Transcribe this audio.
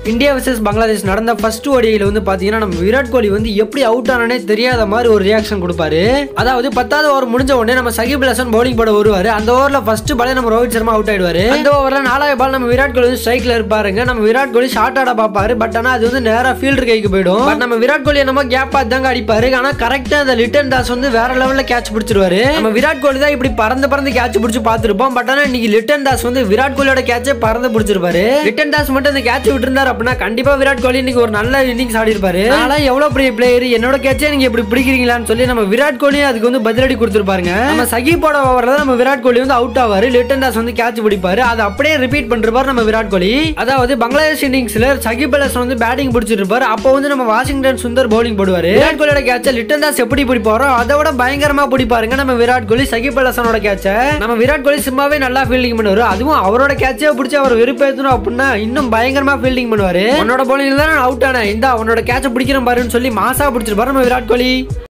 India versus Bangladesh நடந்த first ஓடியில் வந்து பாத்தீங்கன்னா நம்ம விராட் கோலி வந்து எப்படி அவுட் ஆனானே தெரியாத மாதிரி ஒரு ரியாக்ஷன் கொடுப்பாரு அதாவது பத்தாவது ஓவர் முடிஞ்ச உடனே நம்ம சகிப் ஹசன் பவுலிங் போட வருவாரு அந்த ஓவர்ல ஃபர்ஸ்ட் பாலே நம்ம ரோஹித் சர்மா அவுட் ஆயிடுவாரு அந்த ஓவர்ல நாலாவது பால் நம்ம விராட் கோலி வந்து ஸ்ட்ரைக்ல இருப்பாருங்க நம்ம விராட் கோலி ஷார்ட் ஆட பாப்பாரு பட் ஆனா அது வந்து நேரா ஃபீல்டர் கைக்கு போயிடும் பட் நம்ம விராட் கோலி என்னமோ கேப் பார்த்து தாங்க அடிப்பாரு ஆனா கரெக்டா அந்த லிட்டன் தாஸ் வந்து வேற லெவல்ல கேட்ச் பிடிச்சிருவாரு நம்ம விராட் கோலி தான் இப்படி பறந்து பறந்து கேட்ச் பிடிச்சு பார்த்திருப்போம் பட் ஆனா இன்னைக்கு லிட்டன் தாஸ் வந்து விராட் கோலியோட கேட்சை பறந்து பிடிச்சிருப்பாரு லிட்டன் தாஸ் மட்டும் அந்த கேட்ச் விட்டுருந்தாரு அப்படின்னா கண்டிப்பா விராட் கோலி இன்னைக்கு ஒரு நல்ல இன்னிங்ஸ் ஆடி இருப்பாரு ஆனா எவ்வளவு பெரிய பிளேயர் என்னோட கேட்சே நீங்க இப்படி பிடிக்கிறீங்களான்னு சொல்லி நம்ம விராட் கோலி அதுக்கு வந்து பதிலடி கொடுத்துருப்பாருங்க நம்ம சகிப்போட ஓவர்ல நம்ம விராட் கோலி வந்து அவுட் ஆவாரு லிட்டன் தாஸ் வந்து கேட்ச் பிடிப்பாரு அதை அப்படியே ரிப்பீட் பண்ணிருப்பாரு நம்ம விராட் கோலி அதாவது பங்களாதேஷ் இன்னிங்ஸ்ல சகிப் அல் ஹசன் வந்து பேட்டிங் பிடிச்சிட்டு இருப்பாரு அப்போ வந்து நம்ம வாஷிங்டன் சுந்தர் பவுலிங் போடுவாரு விராட் கோலியோட கேட்ச லிட்டன் தாஸ் எப்படி பிடிப்பாரோ அதை விட பயங்கரமா பிடிப்பாருங்க நம்ம விராட் கோலி சகிப் அல் ஹசனோட கேட்ச நம்ம விராட் கோலி சும்மாவே நல்லா ஃபீல்டிங் பண்ணுவாரு அதுவும் அவரோட கேட்சே பிடிச்சி அவர் வெறுப்பேற்றணும் அப்படின்னா இன்னும் பயங்கரமா ஃபீல்டிங் பண்ணுவாரு உன்னோட பவுலிங்ல தான் அவுட் ஆனேன் இந்த உன்னோட கேட்ச பிடிக்கிறேன் பாருன்னு சொல்லி மாசா பிடிச்சிருப்பாரு நம்ம விராட் கோலி